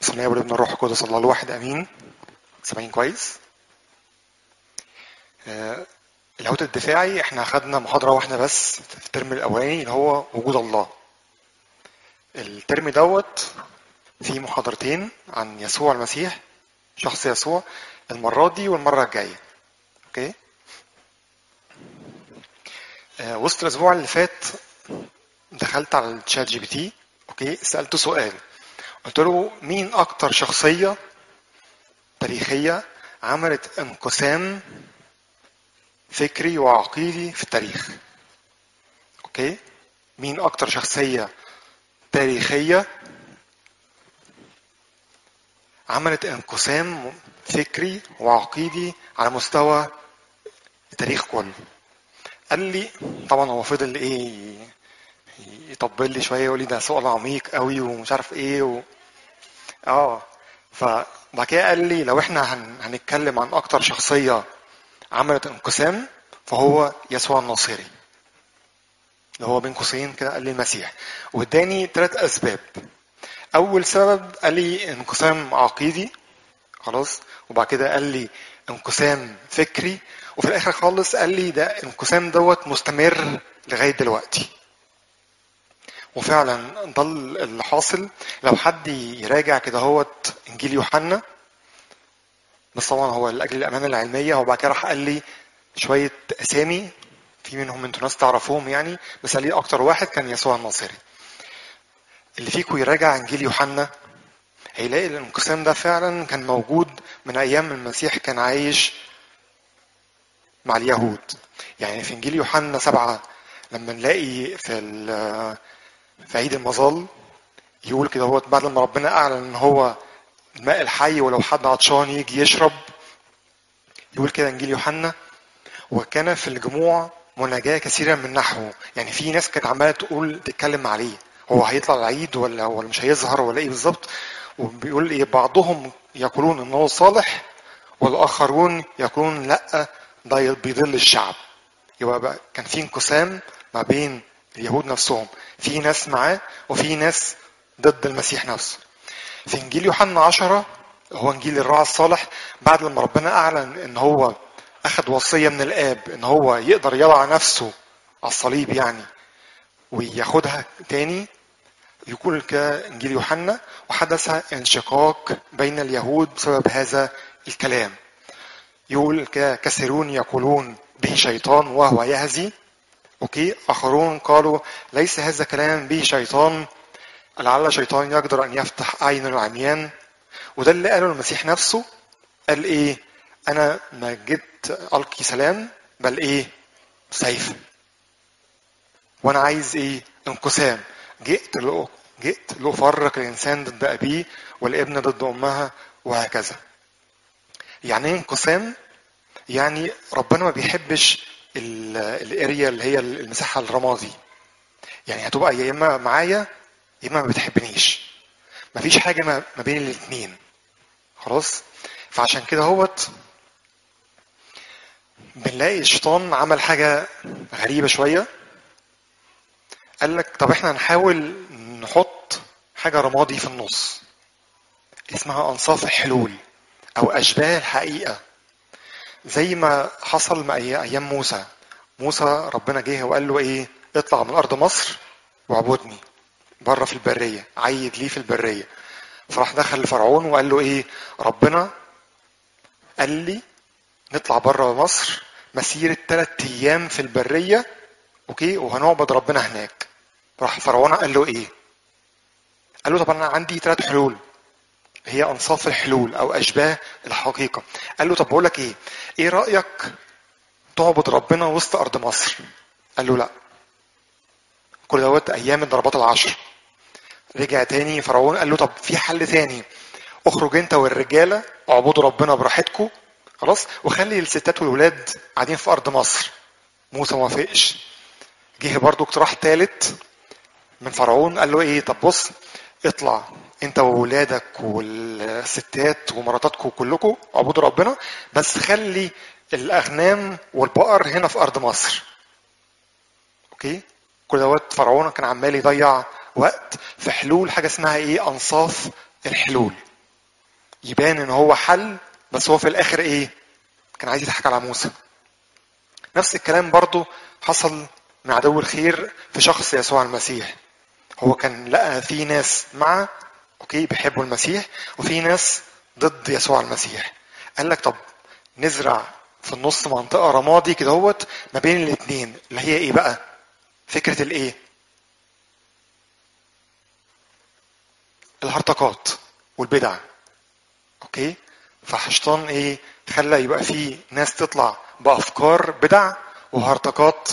بسم الله والابن الروح القدس الله الواحد امين سامعين كويس آه، الهوت الدفاعي احنا اخدنا محاضرة واحدة بس في الترم الاولاني اللي هو وجود الله الترم دوت في محاضرتين عن يسوع المسيح شخص يسوع المرة دي والمرة الجاية اوكي آه، وسط الاسبوع اللي فات دخلت على الشات جي بي تي اوكي سألته سؤال قلت له مين اكتر شخصية تاريخية عملت انقسام فكري وعقيدي في التاريخ اوكي مين اكتر شخصية تاريخية عملت انقسام فكري وعقيدي على مستوى التاريخ كله قال لي طبعا هو فضل ايه يطبل لي شويه يقول لي ده سؤال عميق قوي ومش عارف ايه و... اه فبعد كده قال لي لو احنا هن... هنتكلم عن اكتر شخصيه عملت انقسام فهو يسوع الناصري اللي هو بين قوسين كده قال لي المسيح واداني ثلاث اسباب اول سبب قال لي انقسام عقيدي خلاص وبعد كده قال لي انقسام فكري وفي الاخر خالص قال لي ده الانقسام دوت مستمر لغايه دلوقتي وفعلا ده اللي حاصل لو حد يراجع كده هوت انجيل يوحنا بس طبعا هو لاجل الامانه العلميه هو بعد كده راح قال لي شويه اسامي في منهم انتوا ناس تعرفوهم يعني بس قال لي اكتر واحد كان يسوع الناصري اللي فيكم يراجع انجيل يوحنا هيلاقي الانقسام ده فعلا كان موجود من ايام المسيح كان عايش مع اليهود يعني في انجيل يوحنا سبعة لما نلاقي في في عيد المظال يقول كده هو بعد لما ربنا اعلن ان هو الماء الحي ولو حد عطشان يجي يشرب يقول كده انجيل يوحنا وكان في الجموع مناجاة كثيرا من نحوه يعني في ناس كانت عمالة تقول تتكلم عليه هو هيطلع العيد ولا ولا مش هيظهر ولا ايه بالظبط وبيقول ايه بعضهم يقولون انه صالح والاخرون يقولون لا ده بيضل الشعب يبقى بقى كان في انقسام ما بين اليهود نفسهم في ناس معاه وفي ناس ضد المسيح نفسه في انجيل يوحنا عشرة هو انجيل الراعي الصالح بعد لما ربنا اعلن ان هو اخذ وصيه من الاب ان هو يقدر يضع نفسه على الصليب يعني وياخدها تاني يقول كانجيل يوحنا وحدث انشقاق بين اليهود بسبب هذا الكلام يقول كثيرون يقولون به شيطان وهو يهزي اوكي اخرون قالوا ليس هذا كلام به شيطان لعل شيطان يقدر ان يفتح اعين العميان وده اللي قاله المسيح نفسه قال ايه انا ما جيت القي سلام بل ايه سيف وانا عايز ايه انقسام جئت لأ جئت لأفرق الإنسان ضد أبيه والابن ضد أمها وهكذا. يعني إيه انقسام؟ يعني ربنا ما بيحبش الاريا اللي هي المساحه الرمادي يعني هتبقى يا اما معايا يا اما ما بتحبنيش مفيش حاجه ما بين الاثنين خلاص فعشان كده هوت بنلاقي الشيطان عمل حاجه غريبه شويه قال لك طب احنا هنحاول نحط حاجه رمادي في النص اسمها انصاف الحلول او اشباه الحقيقه زي ما حصل مع ايام موسى موسى ربنا جه وقال له ايه اطلع من ارض مصر واعبدني بره في البريه عيد ليه في البريه فراح دخل لفرعون وقال له ايه ربنا قال لي نطلع بره مصر مسيرة ثلاث أيام في البرية أوكي وهنعبد ربنا هناك راح فرعون قال له إيه؟ قال له طب أنا عندي ثلاث حلول هي انصاف الحلول او اشباه الحقيقه قال له طب بقول لك ايه ايه رايك تعبد ربنا وسط ارض مصر قال له لا كل دوت ايام الضربات العشر رجع تاني فرعون قال له طب في حل تاني اخرج انت والرجاله اعبدوا ربنا براحتكم خلاص وخلي الستات والولاد قاعدين في ارض مصر موسى ما وافقش جه برضه اقتراح ثالث من فرعون قال له ايه طب بص اطلع انت وولادك والستات ومراتاتكم كلكم اعبدوا ربنا بس خلي الاغنام والبقر هنا في ارض مصر اوكي كل دوت فرعون كان عمال يضيع وقت في حلول حاجه اسمها ايه انصاف الحلول يبان ان هو حل بس هو في الاخر ايه كان عايز يضحك على موسى نفس الكلام برضو حصل مع عدو الخير في شخص يسوع المسيح هو كان لقى في ناس مع اوكي بيحبوا المسيح وفي ناس ضد يسوع المسيح قال لك طب نزرع في النص منطقه رمادي كده هوت ما بين الاثنين اللي هي ايه بقى فكره الايه الهرطقات والبدع اوكي فحشطان ايه خلى يبقى في ناس تطلع بافكار بدع وهرطقات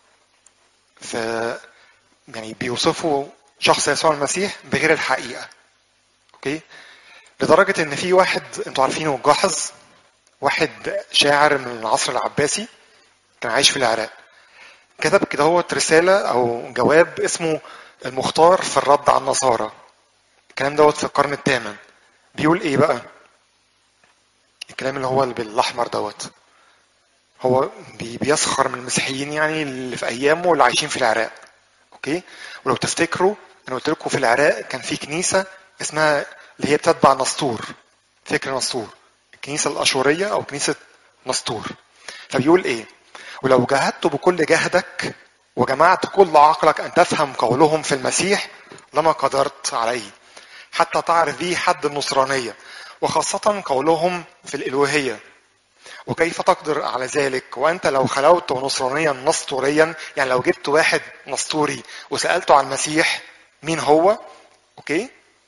في يعني بيوصفوا شخص يسوع المسيح بغير الحقيقه اوكي لدرجه ان في واحد انتوا عارفينه جاحظ واحد شاعر من العصر العباسي كان عايش في العراق كتب كده هو رسالة أو جواب اسمه المختار في الرد على النصارى الكلام دوت في القرن الثامن بيقول ايه بقى الكلام اللي هو اللي بالاحمر دوت هو بي- بيسخر من المسيحيين يعني اللي في ايامه اللي عايشين في العراق اوكي ولو تفتكروا انا قلت لكم في العراق كان في كنيسه اسمها اللي هي بتتبع نسطور فكر نسطور الكنيسه الاشوريه او كنيسه نسطور فبيقول ايه ولو جاهدت بكل جهدك وجمعت كل عقلك ان تفهم قولهم في المسيح لما قدرت عليه حتى تعرف به حد النصرانيه وخاصه قولهم في الالوهيه وكيف تقدر على ذلك وانت لو خلوت نصرانيا نسطوريا يعني لو جبت واحد نسطوري وسالته عن المسيح مين هو اوكي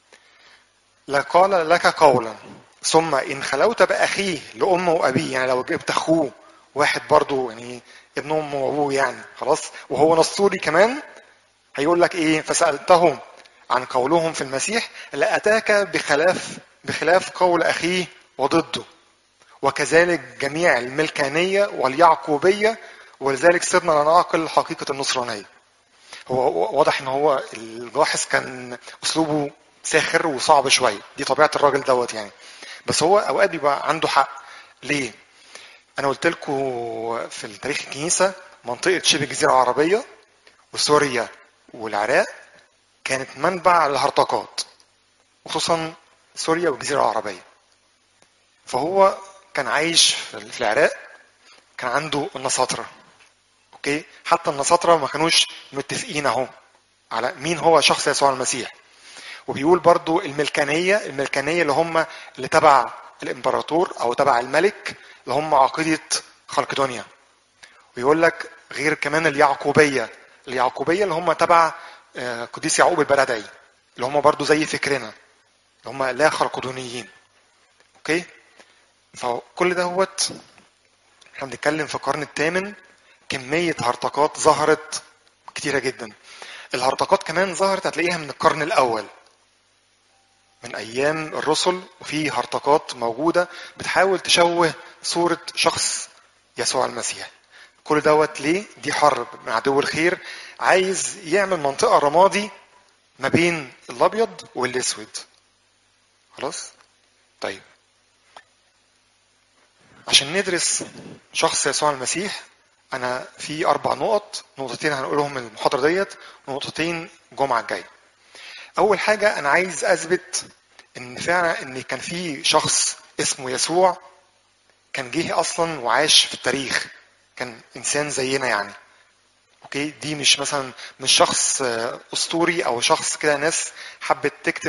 لقال لك قولا ثم ان خلوت باخيه لامه وابيه يعني لو جبت اخوه واحد برضو يعني ابن امه وابوه يعني خلاص وهو نسطوري كمان هيقول لك ايه فسالتهم عن قولهم في المسيح لاتاك بخلاف بخلاف قول اخيه وضده وكذلك جميع الملكانيه واليعقوبيه ولذلك صرنا لا نعقل حقيقه النصرانيه هو واضح ان هو الجاحظ كان اسلوبه ساخر وصعب شويه دي طبيعه الراجل دوت يعني بس هو اوقات بيبقى عنده حق ليه انا قلت لكم في التاريخ الكنيسه منطقه شبه الجزيره العربيه وسوريا والعراق كانت منبع للهرطقات خصوصا سوريا والجزيره العربيه فهو كان عايش في العراق كان عنده النصاطره اوكي حتى النصاطره ما كانوش متفقين اهو على مين هو شخص يسوع المسيح وبيقول برضو الملكانيه الملكانيه اللي هم اللي تبع الامبراطور او تبع الملك اللي هم عقيده خلقدونيا ويقول لك غير كمان اليعقوبيه اليعقوبيه اللي هم تبع قديس يعقوب البردعي اللي هم برضو زي فكرنا اللي هم لا خلقدونيين اوكي فكل دوت احنا بنتكلم في القرن الثامن كمية هرطقات ظهرت كتيرة جدا الهرطقات كمان ظهرت هتلاقيها من القرن الأول من أيام الرسل وفي هرطقات موجودة بتحاول تشوه صورة شخص يسوع المسيح كل دوت ليه؟ دي حرب مع عدو الخير عايز يعمل منطقة رمادي ما بين الأبيض والأسود خلاص؟ طيب عشان ندرس شخص يسوع المسيح انا في اربع نقط نقطتين هنقولهم المحاضره ديت ونقطتين الجمعه الجايه اول حاجه انا عايز اثبت ان فعلا ان كان في شخص اسمه يسوع كان جه اصلا وعاش في التاريخ كان انسان زينا يعني اوكي دي مش مثلا مش شخص اسطوري او شخص كده ناس حبت تكتب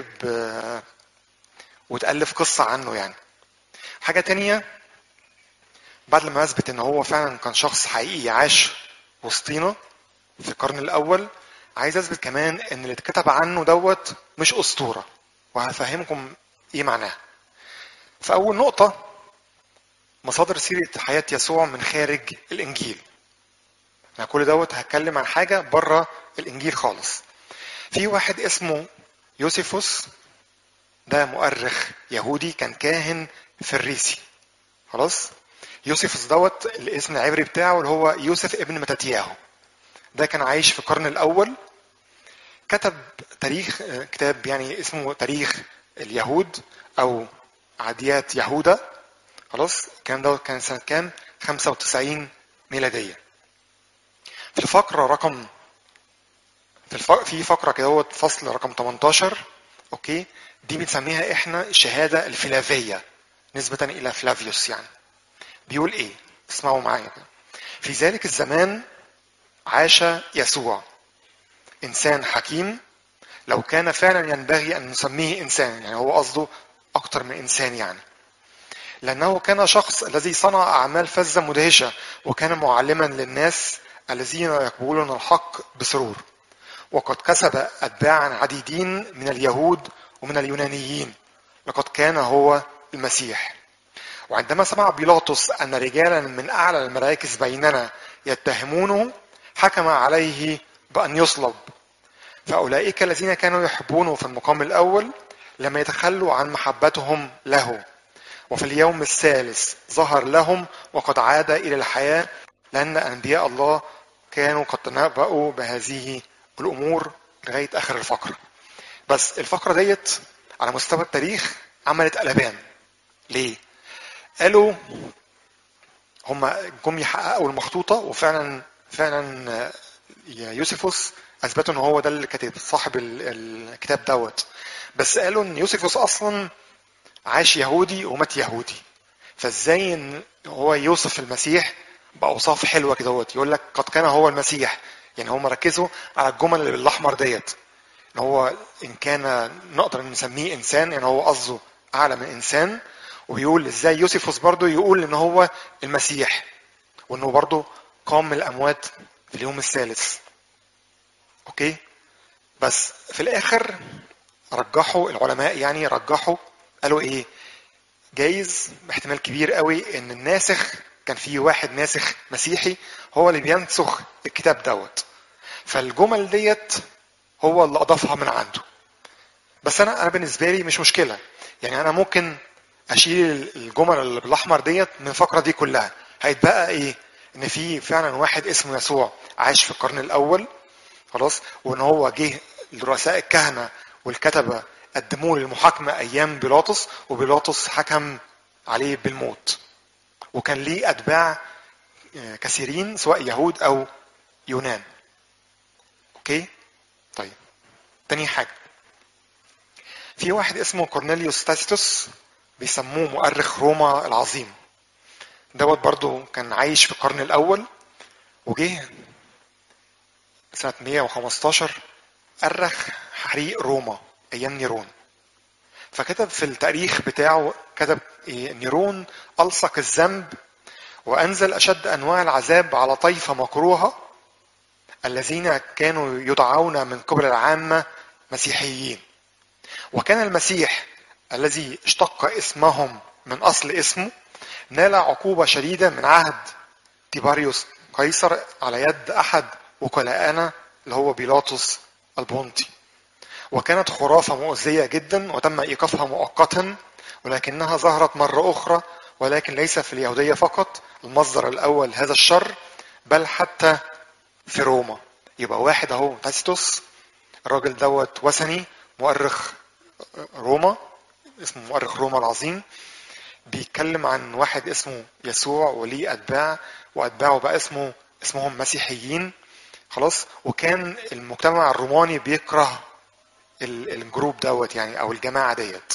وتالف قصه عنه يعني حاجه تانية بعد لما اثبت ان هو فعلا كان شخص حقيقي عاش وسطينا في القرن الاول عايز اثبت كمان ان اللي اتكتب عنه دوت مش اسطوره وهفهمكم ايه معناها فاول نقطه مصادر سيره حياه يسوع من خارج الانجيل انا كل دوت هتكلم عن حاجه بره الانجيل خالص في واحد اسمه يوسيفوس ده مؤرخ يهودي كان كاهن فريسي خلاص يوسفس دوت الاسم العبري بتاعه اللي هو يوسف ابن متاتياهو ده كان عايش في القرن الاول كتب تاريخ كتاب يعني اسمه تاريخ اليهود او عاديات يهوذا خلاص الكلام دوت كان سنه كام 95 ميلاديه في الفقره رقم في الف... في فقره كده فصل رقم 18 اوكي دي بنسميها احنا الشهاده الفلافيه نسبه الى فلافيوس يعني بيقول ايه اسمعوا معايا في ذلك الزمان عاش يسوع انسان حكيم لو كان فعلا ينبغي ان نسميه انسان يعني هو قصده اكتر من انسان يعني لانه كان شخص الذي صنع اعمال فذه مدهشه وكان معلما للناس الذين يقبلون الحق بسرور وقد كسب اتباعا عديدين من اليهود ومن اليونانيين لقد كان هو المسيح وعندما سمع بيلاطس ان رجالا من اعلى المراكز بيننا يتهمونه حكم عليه بان يصلب فاولئك الذين كانوا يحبونه في المقام الاول لم يتخلوا عن محبتهم له وفي اليوم الثالث ظهر لهم وقد عاد الى الحياه لان انبياء الله كانوا قد تنبأوا بهذه الامور لغايه اخر الفقره بس الفقره ديت على مستوى التاريخ عملت قلبان ليه قالوا هم جم يحققوا المخطوطه وفعلا فعلا يوسفوس اثبتوا ان هو ده اللي كاتب صاحب الكتاب دوت بس قالوا ان يوسفوس اصلا عاش يهودي ومات يهودي فازاي ان هو يوصف المسيح باوصاف حلوه كده يقول لك قد كان هو المسيح يعني هم ركزوا على الجمل اللي بالاحمر ديت ان هو ان كان نقدر نسميه انسان يعني هو قصده اعلى من انسان وبيقول ازاي يوسفوس برضه يقول ان هو المسيح وانه برضه قام من الاموات في اليوم الثالث اوكي بس في الاخر رجحوا العلماء يعني رجحوا قالوا ايه جايز باحتمال كبير قوي ان الناسخ كان في واحد ناسخ مسيحي هو اللي بينسخ الكتاب دوت فالجمل ديت هو اللي اضافها من عنده بس انا انا بالنسبه لي مش مشكله يعني انا ممكن اشيل الجمل اللي بالاحمر ديت من الفقره دي كلها هيتبقى ايه ان في فعلا واحد اسمه يسوع عاش في القرن الاول خلاص وان هو جه لرؤساء الكهنه والكتبه قدموه للمحاكمه ايام بيلاطس وبيلاطس حكم عليه بالموت وكان ليه اتباع كثيرين سواء يهود او يونان اوكي طيب تاني حاجه في واحد اسمه كورنيليوس تاسيتوس بيسموه مؤرخ روما العظيم دوت برضو كان عايش في القرن الاول وجه سنة 115 أرخ حريق روما أيام نيرون فكتب في التاريخ بتاعه كتب إيه نيرون ألصق الذنب وأنزل أشد أنواع العذاب على طائفة مكروهة الذين كانوا يدعون من قبل العامة مسيحيين وكان المسيح الذي اشتق اسمهم من أصل اسمه نال عقوبة شديدة من عهد تيباريوس قيصر على يد أحد وكلاءنا اللي هو بيلاطس البونطي وكانت خرافة مؤذية جدا وتم إيقافها مؤقتا ولكنها ظهرت مرة أخرى ولكن ليس في اليهودية فقط المصدر الأول هذا الشر بل حتى في روما يبقى واحد أهو تاسيتوس الراجل دوت وثني مؤرخ روما اسمه مؤرخ روما العظيم بيتكلم عن واحد اسمه يسوع وليه أتباع وأتباعه بقى اسمه اسمهم مسيحيين خلاص وكان المجتمع الروماني بيكره الجروب دوت يعني او الجماعه ديت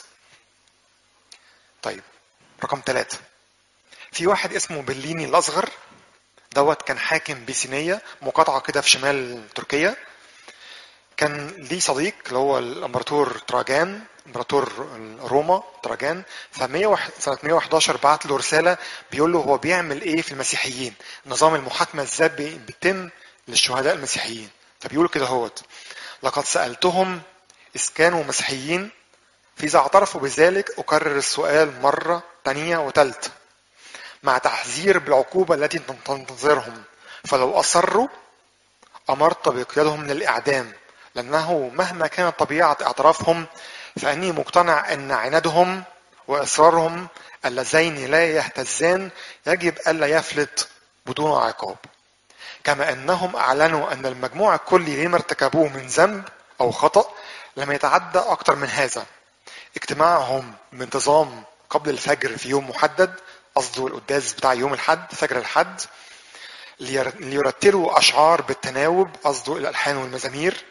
طيب رقم ثلاثة في واحد اسمه بليني الأصغر دوت كان حاكم بيسينية مقاطعة كده في شمال تركيا كان ليه صديق اللي هو الامبراطور تراجان امبراطور روما تراجان ف سنه 111 بعت له رساله بيقول له هو بيعمل ايه في المسيحيين نظام المحاكمه ازاي بيتم للشهداء المسيحيين فبيقول كده هوت لقد سالتهم اذ كانوا مسيحيين فاذا اعترفوا بذلك اكرر السؤال مره ثانيه وثالثه مع تحذير بالعقوبه التي تنتظرهم فلو اصروا امرت بقيادهم للاعدام لأنه مهما كانت طبيعة اعترافهم فإني مقتنع أن عنادهم وإصرارهم اللذين لا يهتزان يجب ألا يفلت بدون عقاب كما أنهم أعلنوا أن المجموع الكلي لما ارتكبوه من ذنب أو خطأ لم يتعدى أكثر من هذا اجتماعهم بانتظام قبل الفجر في يوم محدد قصده القداس بتاع يوم الحد فجر الحد ليرتلوا أشعار بالتناوب قصده الألحان والمزامير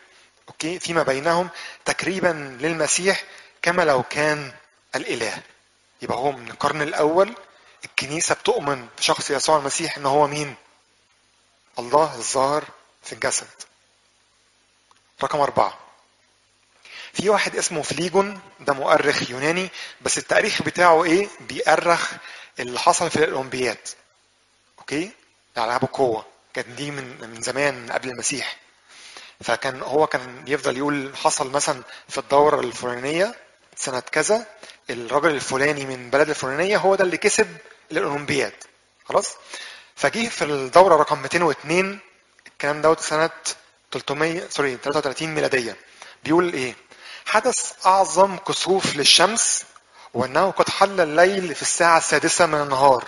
اوكي فيما بينهم تكريبا للمسيح كما لو كان الاله يبقى هو من القرن الاول الكنيسه بتؤمن بشخص يسوع المسيح ان هو مين الله الظاهر في الجسد رقم أربعة في واحد اسمه فليجون ده مؤرخ يوناني بس التاريخ بتاعه ايه بيأرخ اللي حصل في الأولمبياد اوكي العاب القوة كانت دي من من زمان من قبل المسيح فكان هو كان يفضل يقول حصل مثلا في الدورة الفلانية سنة كذا الراجل الفلاني من البلد الفلانية هو ده اللي كسب الأولمبياد خلاص فجه في الدورة رقم 202 الكلام دوت سنة 300 سوري 33 ميلادية بيقول ايه حدث أعظم كسوف للشمس وأنه قد حل الليل في الساعة السادسة من النهار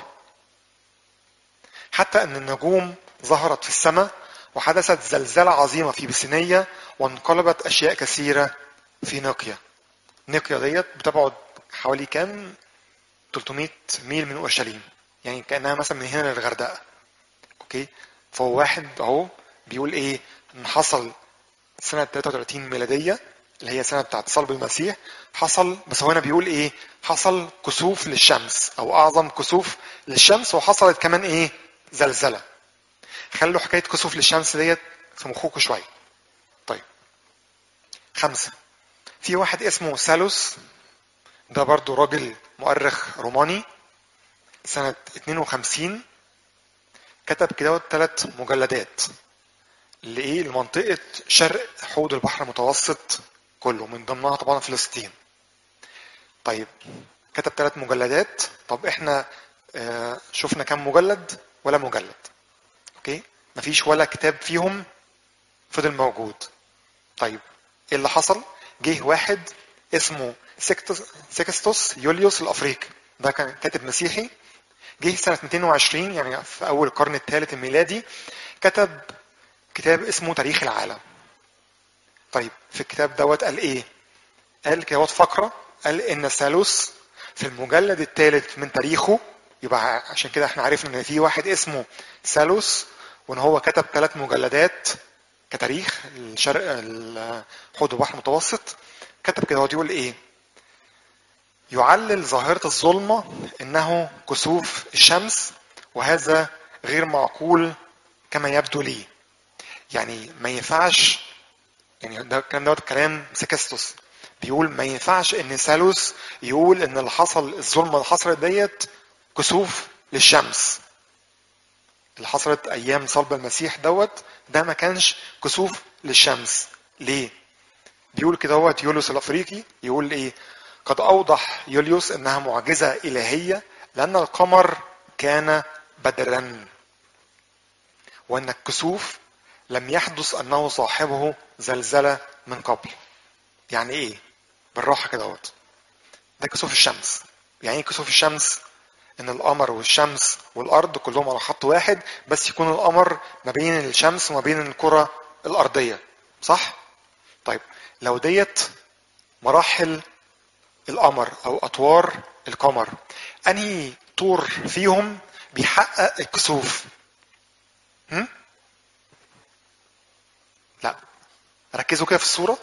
حتى أن النجوم ظهرت في السماء وحدثت زلزلة عظيمة في بسينية وانقلبت أشياء كثيرة في نقيا نقيا ديت بتبعد حوالي كام 300 ميل من اورشليم يعني كانها مثلا من هنا للغردقه اوكي فهو واحد اهو بيقول ايه ان حصل سنه 33 ميلاديه اللي هي سنه بتاعت صلب المسيح حصل بس هو هنا بيقول ايه حصل كسوف للشمس او اعظم كسوف للشمس وحصلت كمان ايه زلزله خلوا حكايه كسوف للشمس ديت في مخكم شويه طيب خمسه في واحد اسمه سالوس ده برضو راجل مؤرخ روماني سنة 52 كتب كده ثلاث مجلدات لإيه لمنطقة شرق حوض البحر المتوسط كله من ضمنها طبعا فلسطين طيب كتب ثلاث مجلدات طب احنا آه شفنا كم مجلد ولا مجلد اوكي مفيش ولا كتاب فيهم فضل موجود طيب ايه اللي حصل جه واحد اسمه سيكستوس يوليوس الافريقي ده كان كاتب مسيحي جه سنة 220 يعني في أول القرن الثالث الميلادي كتب كتاب اسمه تاريخ العالم طيب في الكتاب دوت قال إيه؟ قال كده فقرة قال إن ثالوث في المجلد الثالث من تاريخه يبقى عشان كده احنا عرفنا ان في واحد اسمه ثالوث وان هو كتب ثلاث مجلدات كتاريخ الشرق حوض البحر المتوسط كتب كده هو يقول ايه يعلل ظاهرة الظلمة انه كسوف الشمس وهذا غير معقول كما يبدو لي يعني ما ينفعش يعني ده الكلام دوت كلام سكستوس بيقول ما ينفعش ان ثالوث يقول ان اللي حصل الظلمه اللي حصلت ديت كسوف للشمس اللي حصلت ايام صلب المسيح دوت ده ما كانش كسوف للشمس ليه بيقول كده هو يوليوس الافريقي يقول ايه قد اوضح يوليوس انها معجزه الهيه لان القمر كان بدرا وان الكسوف لم يحدث انه صاحبه زلزله من قبل يعني ايه بالراحه كده اهوت ده كسوف الشمس يعني ايه كسوف الشمس ان القمر والشمس والارض كلهم على خط واحد بس يكون القمر ما بين الشمس وما بين الكره الارضيه صح طيب لو ديت مراحل القمر او اطوار القمر انهي طور فيهم بيحقق الكسوف هم؟ لا ركزوا كده في الصوره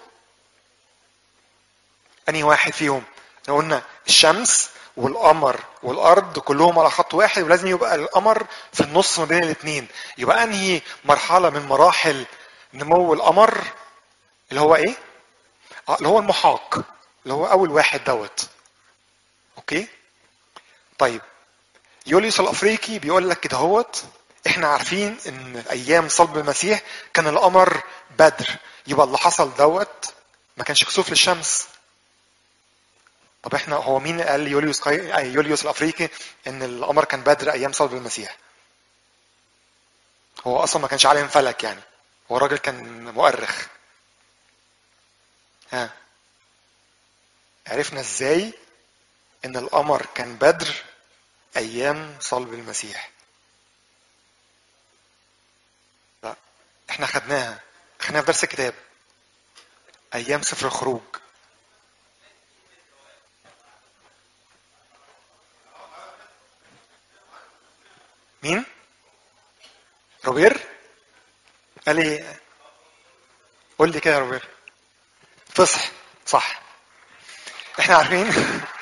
انهي واحد فيهم لو قلنا الشمس والقمر والارض كلهم على خط واحد ولازم يبقى القمر في النص ما بين الاثنين يبقى انهي مرحله من مراحل نمو القمر اللي هو ايه اه اللي هو المحاق اللي هو اول واحد دوت اوكي طيب يوليوس الافريقي بيقول لك كده هوت احنا عارفين ان ايام صلب المسيح كان القمر بدر يبقى اللي حصل دوت ما كانش كسوف للشمس طب احنا هو مين قال يوليوس قي... يوليوس الافريقي ان القمر كان بدر ايام صلب المسيح هو اصلا ما كانش عالم فلك يعني هو راجل كان مؤرخ ها عرفنا ازاي ان القمر كان بدر ايام صلب المسيح لا احنا خدناها خدناها في درس الكتاب ايام سفر الخروج مين روبير قال لي قول لي كده يا روبير الفصح صح احنا عارفين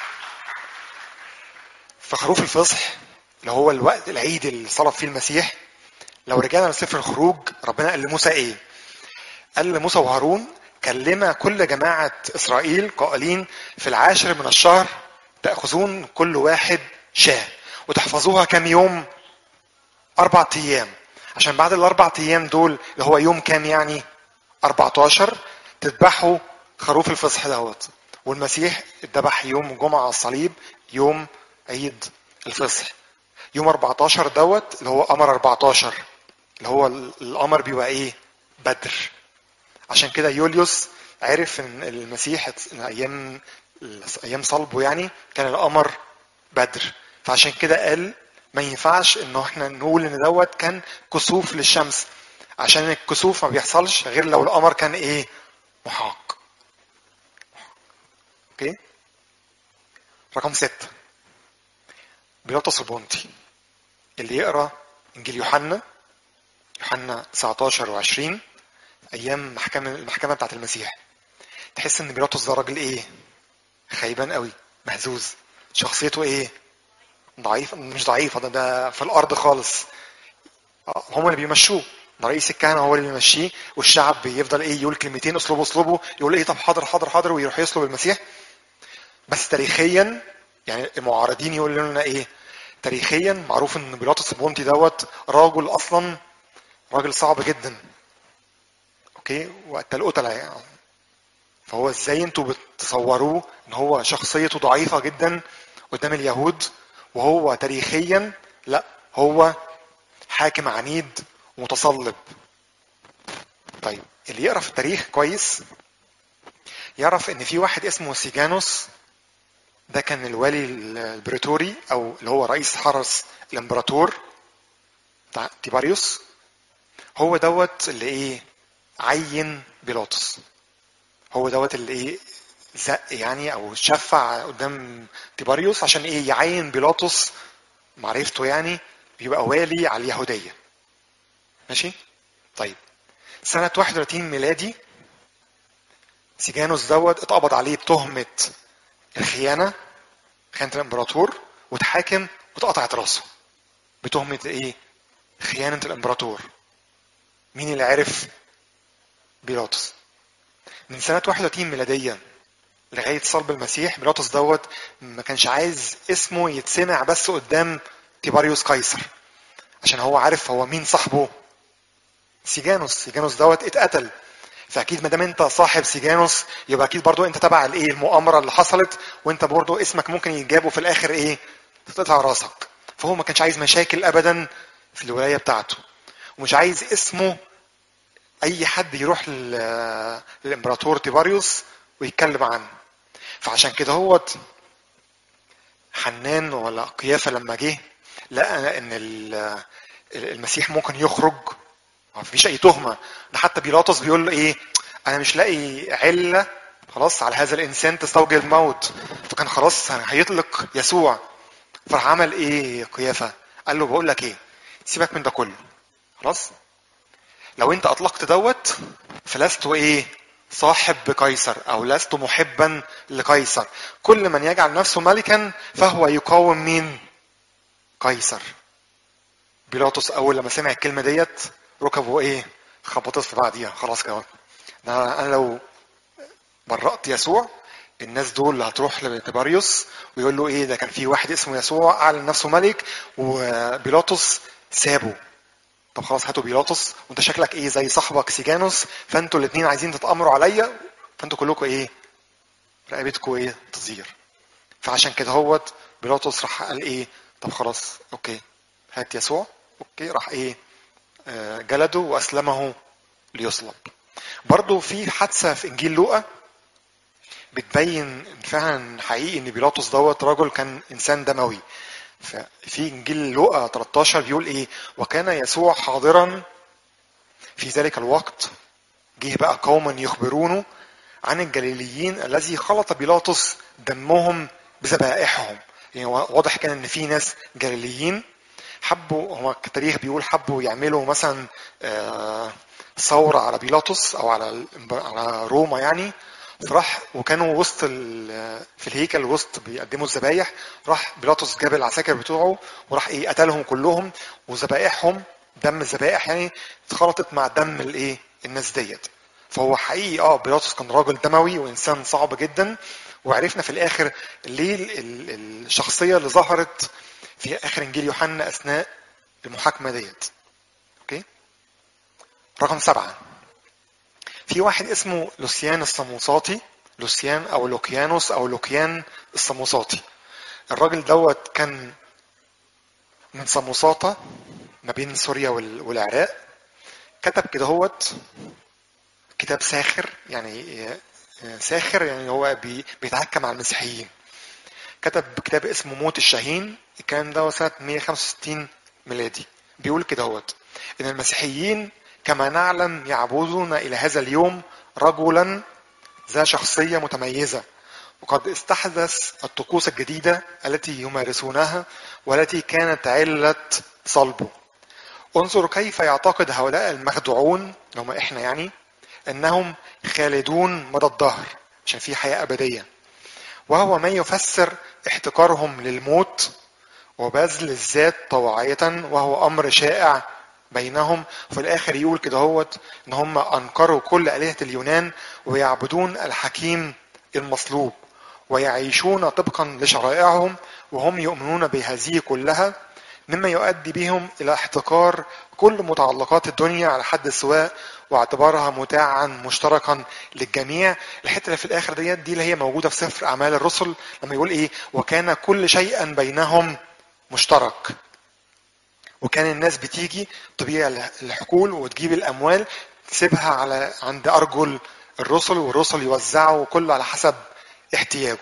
في خروف الفصح اللي هو الوقت العيد اللي صلب فيه المسيح لو رجعنا لسفر الخروج ربنا قال لموسى ايه قال لموسى وهارون كلم كل جماعة إسرائيل قائلين في العاشر من الشهر تأخذون كل واحد شاه وتحفظوها كم يوم أربع أيام عشان بعد الأربع أيام دول اللي هو يوم كام يعني 14 تذبحوا خروف الفصح دوت والمسيح اتذبح يوم الجمعة على الصليب يوم عيد الفصح يوم 14 دوت اللي هو قمر 14 اللي هو القمر بيبقى ايه بدر عشان كده يوليوس عرف ان المسيح ايام ايام صلبه يعني كان القمر بدر فعشان كده قال ما ينفعش انه احنا نقول ان دوت كان كسوف للشمس عشان الكسوف ما بيحصلش غير لو القمر كان ايه محاق اوكي رقم ستة بيلاطس البونتي اللي يقرا انجيل يوحنا يوحنا 19 و20 ايام محكمه المحكمه بتاعت المسيح تحس ان بيلاطس ده راجل ايه خيبان قوي مهزوز شخصيته ايه ضعيف مش ضعيفه ده ده في الارض خالص هم اللي بيمشوه ده رئيس الكهنه هو اللي بيمشيه والشعب بيفضل ايه يقول كلمتين اسلوبه اسلوبه يقول ايه طب حاضر حاضر حاضر ويروح يسلب المسيح بس تاريخيا يعني المعارضين يقولوا لنا ايه تاريخيا معروف ان بيلاطس البونتي دوت راجل اصلا راجل صعب جدا اوكي وقت القتلة يعني فهو ازاي انتوا بتصوروه ان هو شخصيته ضعيفة جدا قدام اليهود وهو تاريخيا لا هو حاكم عنيد ومتصلب طيب اللي يقرا في التاريخ كويس يعرف ان في واحد اسمه سيجانوس ده كان الوالي البريتوري او اللي هو رئيس حرس الامبراطور بتاع تيباريوس هو دوت اللي ايه عين بيلاطس هو دوت اللي ايه زق يعني او شفع قدام تيباريوس عشان ايه يعين بيلاطس معرفته يعني بيبقى والي على اليهودية ماشي طيب سنة 31 ميلادي سيجانوس دوت اتقبض عليه بتهمة الخيانة خيانة الامبراطور واتحاكم واتقطعت راسه بتهمة ايه خيانة الامبراطور مين اللي عرف بيلاطس من سنة 31 ميلاديا لغاية صلب المسيح بيلاطس دوت ما كانش عايز اسمه يتسمع بس قدام تيباريوس قيصر عشان هو عارف هو مين صاحبه سيجانوس سيجانوس دوت اتقتل فاكيد ما دام انت صاحب سيجانوس يبقى اكيد برضو انت تبع الايه المؤامره اللي حصلت وانت برضو اسمك ممكن يتجاب في الاخر ايه تقطع راسك فهو ما كانش عايز مشاكل ابدا في الولايه بتاعته ومش عايز اسمه اي حد يروح للامبراطور تيباريوس ويتكلم عنه فعشان كده هو حنان ولا قيافه لما جه لقى ان المسيح ممكن يخرج ما فيش اي تهمه ده حتى بيلاطس بيقول له ايه انا مش لاقي عله خلاص على هذا الانسان تستوجب الموت فكان خلاص هيطلق يسوع فراح عمل ايه قيافه قال له بقول لك ايه سيبك من ده كله خلاص لو انت اطلقت دوت فلست ايه صاحب بقيصر او لست محبا لقيصر كل من يجعل نفسه ملكا فهو يقاوم مين قيصر بيلاطس اول لما سمع الكلمه ديت ركبه ايه خبطت في بعضيها خلاص كده انا لو برأت يسوع الناس دول اللي هتروح لتباريوس ويقول له ايه ده كان في واحد اسمه يسوع اعلن نفسه ملك وبيلاطس سابه طب خلاص هاتوا بيلاطس وانت شكلك ايه زي صاحبك سيجانوس فانتوا الاثنين عايزين تتامروا عليا فانتوا كلكم ايه رقبتكم ايه تطير فعشان كده هوت بيلاطس راح قال ايه طب خلاص اوكي هات يسوع اوكي راح ايه آه جلده واسلمه ليصلب برضو في حادثة في انجيل لوقا بتبين فعلا حقيقي ان بيلاطس دوت رجل كان انسان دموي ففي انجيل لوقا 13 بيقول ايه وكان يسوع حاضرا في ذلك الوقت جه بقى قوما يخبرونه عن الجليليين الذي خلط بيلاطس دمهم بذبائحهم يعني واضح كان ان في ناس جليليين حبوا هو التاريخ بيقول حبوا يعملوا مثلا ثورة على بيلاطس او على على روما يعني فراح وكانوا وسط ال- في الهيكل وسط بيقدموا الذبايح راح بيلاطس جاب العساكر بتوعه وراح ايه قتلهم كلهم وذبائحهم دم الذبائح يعني اتخلطت مع دم الايه الناس ديت فهو حقيقي اه بيلاطس كان راجل دموي وانسان صعب جدا وعرفنا في الاخر ليه ال- ال- الشخصيه اللي ظهرت في اخر انجيل يوحنا اثناء المحاكمه ديت اوكي رقم سبعه في واحد اسمه لوسيان الصموساطي لوسيان او لوكيانوس او لوكيان الصموساطي الراجل دوت كان من صموساطة ما بين سوريا وال- والعراق كتب كده هوت كتاب ساخر يعني آه، ساخر يعني هو بي- بيتحكم على المسيحيين كتب كتاب اسمه موت الشاهين الكلام ده سنة 165 ميلادي بيقول كده هوت إن المسيحيين كما نعلم يعبدون إلى هذا اليوم رجلا ذا شخصية متميزة وقد استحدث الطقوس الجديدة التي يمارسونها والتي كانت علة صلبه انظر كيف يعتقد هؤلاء المخدوعون اللي هم احنا يعني انهم خالدون مدى الدهر عشان في حياة أبدية وهو ما يفسر احتكارهم للموت وبذل الذات طواعية وهو أمر شائع بينهم وفي الآخر يقول كده هوت إن هم أنكروا كل آلهة اليونان ويعبدون الحكيم المصلوب ويعيشون طبقا لشرائعهم وهم يؤمنون بهذه كلها مما يؤدي بهم إلى احتكار كل متعلقات الدنيا على حد السواء واعتبارها متاعا مشتركا للجميع الحته اللي في الاخر ديت دي اللي هي موجوده في سفر اعمال الرسل لما يقول ايه وكان كل شيئا بينهم مشترك وكان الناس بتيجي تبيع الحقول وتجيب الاموال تسيبها على عند ارجل الرسل والرسل يوزعوا كله على حسب احتياجه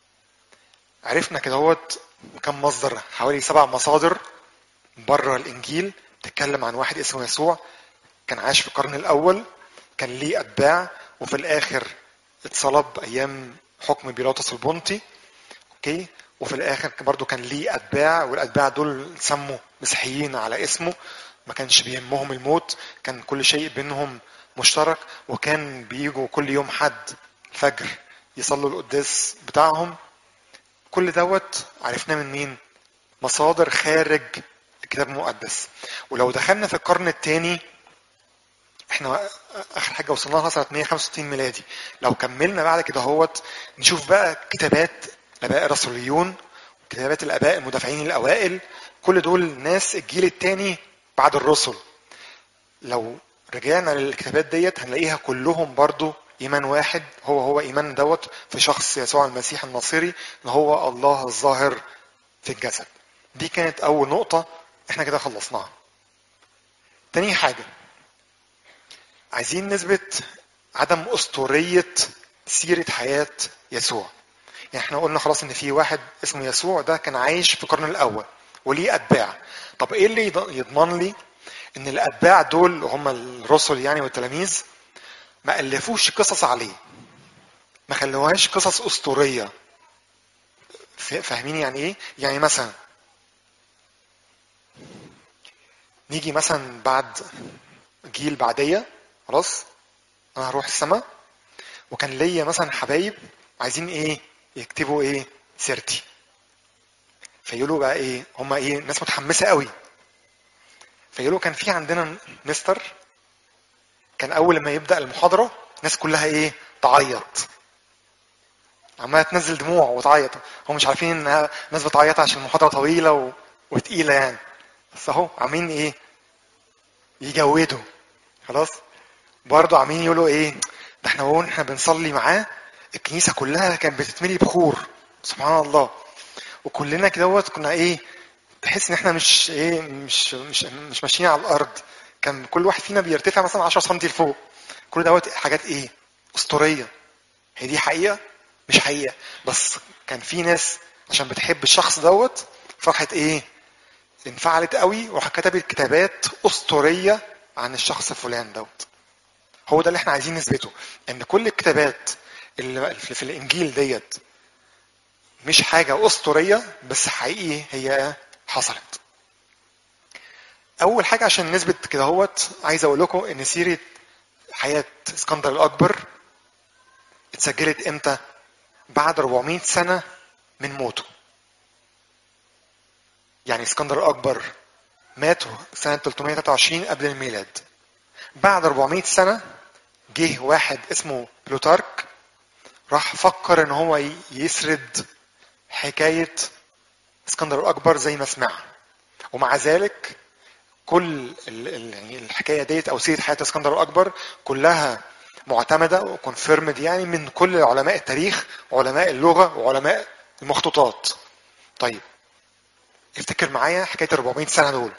عرفنا كده هوت كم مصدر حوالي سبع مصادر بره الانجيل تتكلم عن واحد اسمه يسوع كان عايش في القرن الاول كان ليه اتباع وفي الاخر اتصلب ايام حكم بيلاطس البنطي اوكي وفي الاخر برضه كان ليه اتباع والاتباع دول سموا مسيحيين على اسمه ما كانش بيهمهم الموت كان كل شيء بينهم مشترك وكان بيجوا كل يوم حد الفجر يصلوا القداس بتاعهم كل دوت عرفناه من مين مصادر خارج الكتاب المقدس ولو دخلنا في القرن الثاني احنا اخر حاجه وصلنا لها سنه 165 ميلادي لو كملنا بعد كده هوت نشوف بقى كتابات الاباء الرسوليون كتابات الاباء المدافعين الاوائل كل دول ناس الجيل الثاني بعد الرسل لو رجعنا للكتابات ديت هنلاقيها كلهم برضو ايمان واحد هو هو ايمان دوت في شخص يسوع المسيح الناصري ان هو الله الظاهر في الجسد دي كانت اول نقطه احنا كده خلصناها تاني حاجه عايزين نثبت عدم اسطوريه سيره حياه يسوع يعني احنا قلنا خلاص ان في واحد اسمه يسوع ده كان عايش في القرن الاول وليه اتباع طب ايه اللي يضمن لي ان الاتباع دول هم الرسل يعني والتلاميذ ما الفوش قصص عليه ما خلوهاش قصص اسطوريه فاهمين يعني ايه يعني مثلا نيجي مثلا بعد جيل بعديه خلاص انا هروح السماء وكان ليا مثلا حبايب عايزين ايه يكتبوا ايه سيرتي فيقولوا بقى ايه هم ايه ناس متحمسه قوي فيقولوا كان في عندنا مستر كان اول ما يبدا المحاضره الناس كلها ايه تعيط عماله تنزل دموع وتعيط هم مش عارفين انها ناس بتعيط عشان المحاضره طويله و... وتقيله يعني بس اهو عاملين ايه يجودوا خلاص برضه عاملين يقولوا ايه ده احنا هو احنا بنصلي معاه الكنيسه كلها كانت بتتملي بخور سبحان الله وكلنا كده كنا ايه تحس ان احنا مش ايه مش مش مش ماشيين على الارض كان كل واحد فينا بيرتفع مثلا 10 سم لفوق كل دوت حاجات ايه اسطوريه هي دي حقيقه مش حقيقه بس كان في ناس عشان بتحب الشخص دوت فراحت ايه انفعلت قوي وراح كتبت كتابات اسطوريه عن الشخص فلان دوت هو ده اللي احنا عايزين نثبته ان كل الكتابات اللي في الانجيل ديت مش حاجه اسطوريه بس حقيقي هي حصلت اول حاجه عشان نثبت كده هوت عايز اقول لكم ان سيره حياه اسكندر الاكبر اتسجلت امتى بعد 400 سنة من موته يعني اسكندر الأكبر مات سنة 323 قبل الميلاد بعد 400 سنة جه واحد اسمه بلوتارك راح فكر ان هو يسرد حكاية اسكندر الأكبر زي ما سمع ومع ذلك كل يعني الحكاية ديت أو سيرة حياة اسكندر الأكبر كلها معتمدة وكونفيرمد يعني من كل علماء التاريخ وعلماء اللغة وعلماء المخطوطات طيب افتكر معايا حكاية 400 سنة دول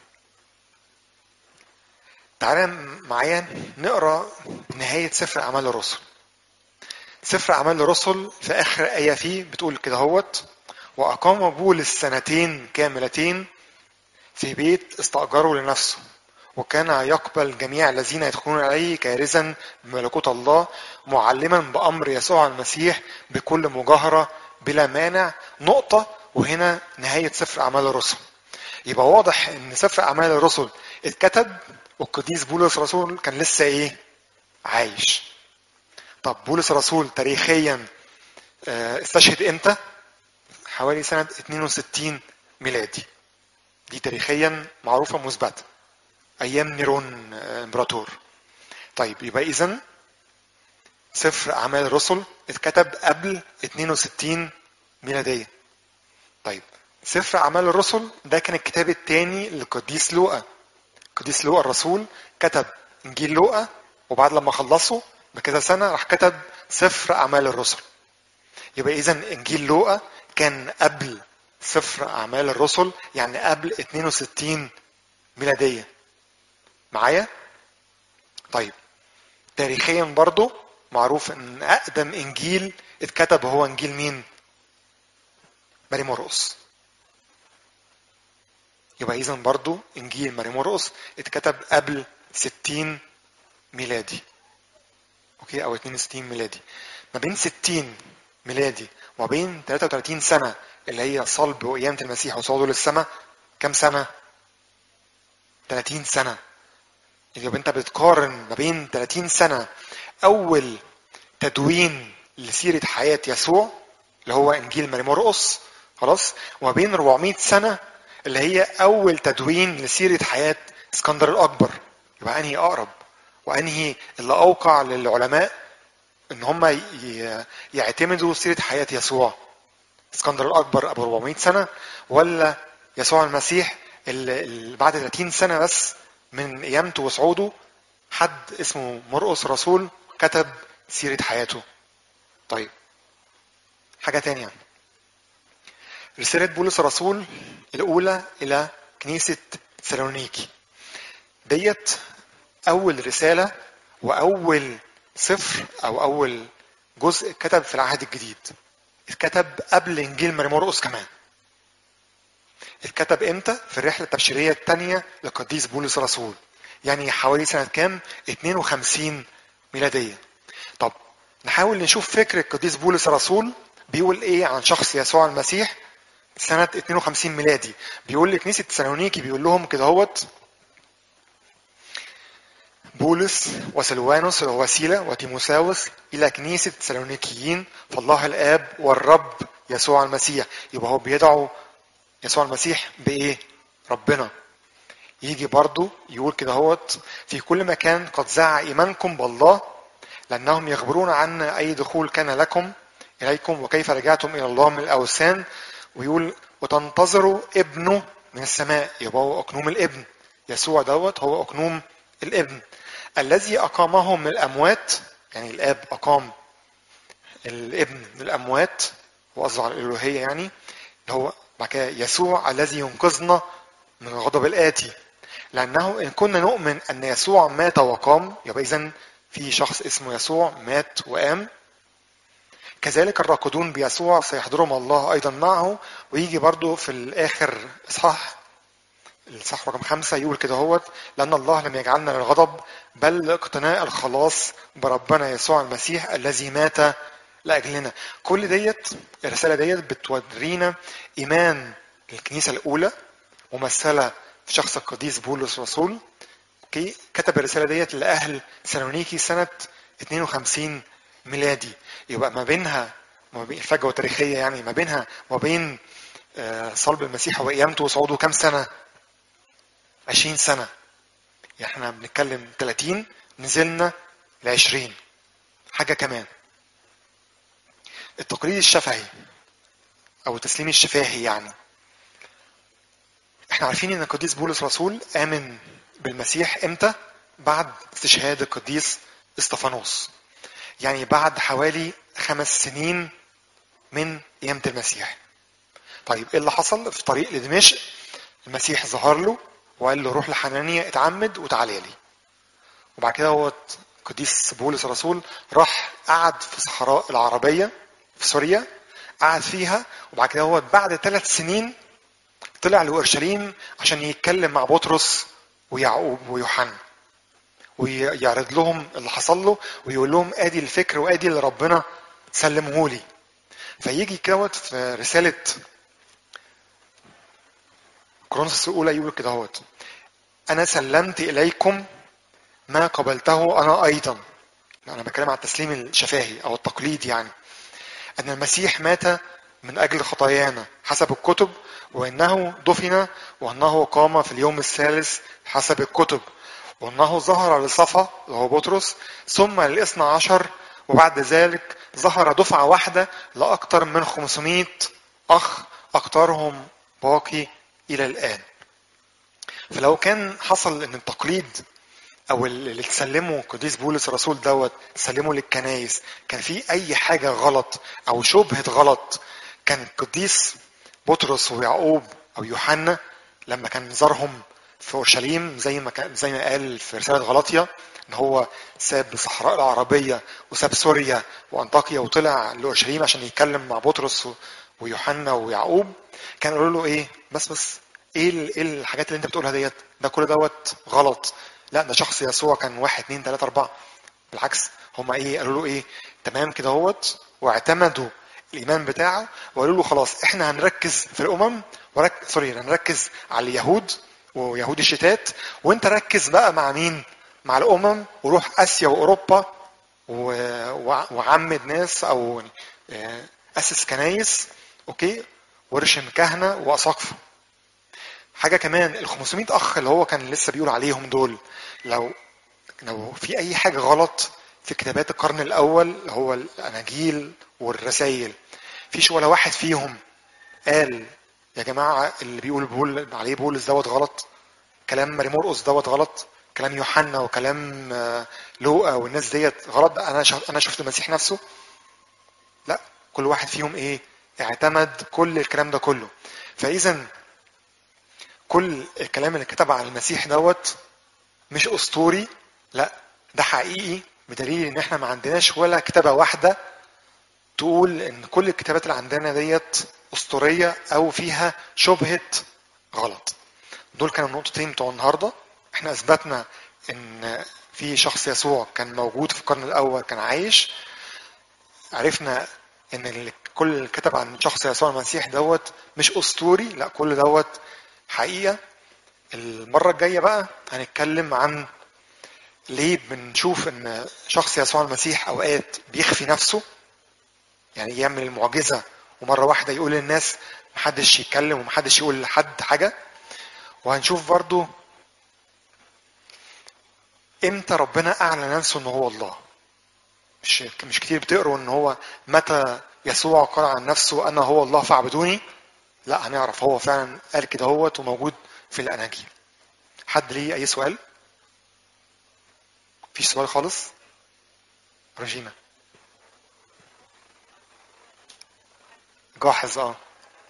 تعالى معايا نقرا نهاية سفر أعمال الرسل سفر أعمال الرسل في آخر آية فيه بتقول كده هوت وأقام بولس سنتين كاملتين في بيت استأجره لنفسه وكان يقبل جميع الذين يدخلون عليه كارزا بملكوت الله معلما بأمر يسوع المسيح بكل مجاهرة بلا مانع نقطة وهنا نهاية سفر أعمال الرسل يبقى واضح إن سفر أعمال الرسل اتكتب والقديس بولس الرسول كان لسه إيه؟ عايش. طب بولس الرسول تاريخيا استشهد إمتى؟ حوالي سنة 62 ميلادي. دي تاريخيا معروفة مثبتة. أيام نيرون إمبراطور. طيب يبقى إذا سفر أعمال الرسل اتكتب قبل 62 ميلادية. طيب سفر أعمال الرسل ده كان الكتاب الثاني للقديس لوقا. القديس لوقا الرسول كتب إنجيل لوقا وبعد لما خلصه بكذا سنة راح كتب سفر أعمال الرسل. يبقى إذا إنجيل لوقا كان قبل سفر أعمال الرسل يعني قبل 62 ميلادية. معايا؟ طيب تاريخيا برضو معروف ان اقدم انجيل اتكتب هو انجيل مين؟ ماري مرقس. يبقى اذا برضو انجيل ماري مرقس اتكتب قبل 60 ميلادي. اوكي او 62 ميلادي. ما بين 60 ميلادي وما بين 33 سنة اللي هي صلب وقيامة المسيح وصعوده للسماء كم سنة؟ 30 سنة. يبقى انت بتقارن ما بين 30 سنة أول تدوين لسيرة حياة يسوع اللي هو إنجيل ماري مرقس خلاص وما بين 400 سنة اللي هي أول تدوين لسيرة حياة اسكندر الأكبر يبقى أنهي أقرب وأنهي اللي أوقع للعلماء إن هم يعتمدوا سيرة حياة يسوع اسكندر الأكبر أبو 400 سنة ولا يسوع المسيح اللي بعد 30 سنة بس من قيامته وصعوده حد اسمه مرقس رسول كتب سيرة حياته طيب حاجة تانية رسالة بولس الرسول الأولى إلى كنيسة سالونيكي ديت أول رسالة وأول سفر أو أول جزء كتب في العهد الجديد اتكتب قبل إنجيل ماري مرقس كمان اتكتب امتى؟ في الرحلة التبشيرية الثانية للقديس بولس الرسول يعني حوالي سنة كام؟ 52 ميلادية طب نحاول نشوف فكر القديس بولس الرسول بيقول ايه عن شخص يسوع المسيح سنة 52 ميلادي بيقول لكنيسة تسالونيكي بيقول لهم كده هوت بولس وسلوانوس ووسيلة وتيموساوس إلى كنيسة تسالونيكيين فالله الآب والرب يسوع المسيح يبقى هو بيدعو يسوع المسيح بإيه؟ ربنا يجي برضو يقول كده هوت في كل مكان قد زع إيمانكم بالله لأنهم يخبرون عن أي دخول كان لكم إليكم وكيف رجعتم إلى الله من الأوثان ويقول وتنتظروا ابنه من السماء يبقى هو أقنوم الابن يسوع دوت هو أقنوم الابن الذي أقامه من الأموات يعني الآب أقام الابن من الأموات وقصده على الألوهية يعني اللي هو بعد كده يسوع الذي ينقذنا من الغضب الآتي لأنه إن كنا نؤمن أن يسوع مات وقام يبقى إذا في شخص اسمه يسوع مات وقام كذلك الراقدون بيسوع سيحضرهم الله أيضا معه ويجي برضو في الآخر إصحاح الصح رقم خمسة يقول كده هوت لأن الله لم يجعلنا للغضب بل لاقتناء الخلاص بربنا يسوع المسيح الذي مات لأجلنا كل ديت الرسالة ديت بتورينا إيمان الكنيسة الأولى ممثلة في شخص القديس بولس الرسول اوكي كتب الرسالة ديت لأهل سالونيكي سنة 52 ميلادي يبقى ما بينها ما بين الفجوه التاريخيه يعني ما بينها وما بين آه، صلب المسيح وقيامته وصعوده كام سنه 20 سنه يعني احنا بنتكلم 30 نزلنا ل 20 حاجه كمان التقليد الشفهي او التسليم الشفاهي يعني احنا عارفين ان القديس بولس رسول امن بالمسيح امتى بعد استشهاد القديس استفانوس يعني بعد حوالي خمس سنين من قيامة المسيح طيب ايه اللي حصل في طريق لدمشق المسيح ظهر له وقال له روح لحنانيا اتعمد وتعالى لي وبعد كده هو القديس بولس الرسول راح قعد في صحراء العربية في سوريا قعد فيها وبعد كده هو بعد ثلاث سنين طلع لأورشليم عشان يتكلم مع بطرس ويعقوب ويوحنا ويعرض لهم اللي حصل له ويقول لهم ادي الفكر وادي اللي ربنا سلمه لي فيجي كوت في رسالة كرونس الأولى يقول كده هوت أنا سلمت إليكم ما قبلته أنا أيضا أنا بتكلم عن التسليم الشفاهي أو التقليد يعني أن المسيح مات من أجل خطايانا حسب الكتب وأنه دفن وأنه قام في اليوم الثالث حسب الكتب وأنه ظهر لصفا اللي هو بطرس ثم للاثنى عشر وبعد ذلك ظهر دفعة واحدة لأكثر من 500 أخ أكثرهم باقي إلى الآن فلو كان حصل ان التقليد او اللي تسلمه قديس بولس الرسول دوت تسلمه للكنايس كان في اي حاجه غلط او شبهه غلط كان القديس بطرس ويعقوب او يوحنا لما كان زارهم في اورشليم زي ما كان زي ما قال في رساله غلاطيا ان هو ساب الصحراء العربيه وساب سوريا وانطاكيا وطلع لاورشليم عشان يتكلم مع بطرس ويوحنا ويعقوب كان يقولوا له ايه بس بس ايه ال- ايه الحاجات اللي انت بتقولها ديت ده كل دوت غلط لا ده شخص يسوع كان واحد اتنين تلاته اربعه بالعكس هم ايه قالوا له ايه تمام كده هوت واعتمدوا الايمان بتاعه وقالوا له خلاص احنا هنركز في الامم ورك... سوري هنركز على اليهود ويهود الشتات وانت ركز بقى مع مين مع الامم وروح اسيا واوروبا و... و... وعمد ناس او آه، اسس كنايس اوكي وارشم كهنه واساقفه حاجه كمان ال 500 اخ اللي هو كان لسه بيقول عليهم دول لو لو في اي حاجه غلط في كتابات القرن الاول اللي هو الاناجيل والرسائل فيش ولا واحد فيهم قال يا جماعه اللي بيقول بول عليه بولس دوت غلط كلام مريمورقس دوت غلط كلام يوحنا وكلام آه، لوقا والناس ديت غلط انا شف- انا شفت المسيح نفسه لا كل واحد فيهم ايه اعتمد كل الكلام ده كله فاذا كل الكلام اللي كتب عن المسيح دوت مش اسطوري لا ده حقيقي بدليل ان احنا ما عندناش ولا كتابه واحده تقول ان كل الكتابات اللي عندنا ديت اسطوريه او فيها شبهه غلط دول كانوا النقطتين بتوع النهارده احنا اثبتنا ان في شخص يسوع كان موجود في القرن الاول كان عايش عرفنا ان اللي- كل اللي كتب عن شخص يسوع المسيح دوت مش اسطوري لا كل دوت حقيقه المره الجايه بقى هنتكلم عن ليه بنشوف ان شخص يسوع المسيح اوقات بيخفي نفسه يعني يعمل المعجزه ومره واحده يقول للناس محدش يتكلم ومحدش يقول لحد حاجه وهنشوف برضو امتى ربنا اعلن نفسه ان هو الله مش مش كتير بتقروا ان هو متى يسوع قال عن نفسه انا هو الله فاعبدوني لا هنعرف هو فعلا قال كده هوت وموجود في الاناجيل حد ليه اي سؤال مفيش سؤال خالص رجينا جاحظ اه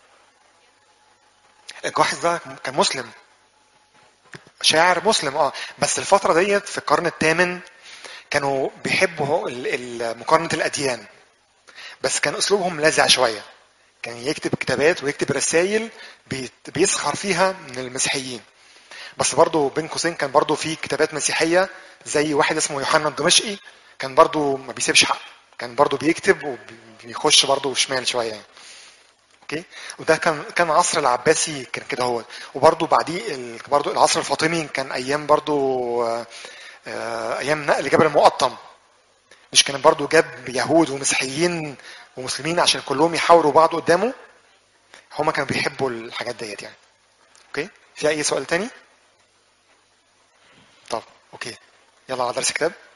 الجاحظ ده كان مسلم شاعر مسلم اه بس الفترة ديت في القرن الثامن كانوا بيحبوا ال- ال- مقارنة الأديان بس كان أسلوبهم لاذع شوية كان يكتب كتابات ويكتب رسائل بيت- بيسخر فيها من المسيحيين بس برضو بين قوسين كان برضو في كتابات مسيحية زي واحد اسمه يوحنا الدمشقي كان برضو ما بيسيبش حق كان برضو بيكتب وبيخش برضو شمال شوية يعني اوكي وده كان كان عصر العباسي كان كده هو وبرضو بعديه ال- برضو العصر الفاطمي كان ايام برضو آه، آه، ايام نقل جبل المقطم مش كان برضو جاب يهود ومسيحيين ومسلمين عشان كلهم يحاوروا بعض قدامه هما كانوا بيحبوا الحاجات ديت يعني اوكي في اي سؤال تاني طب اوكي يلا على درس كتاب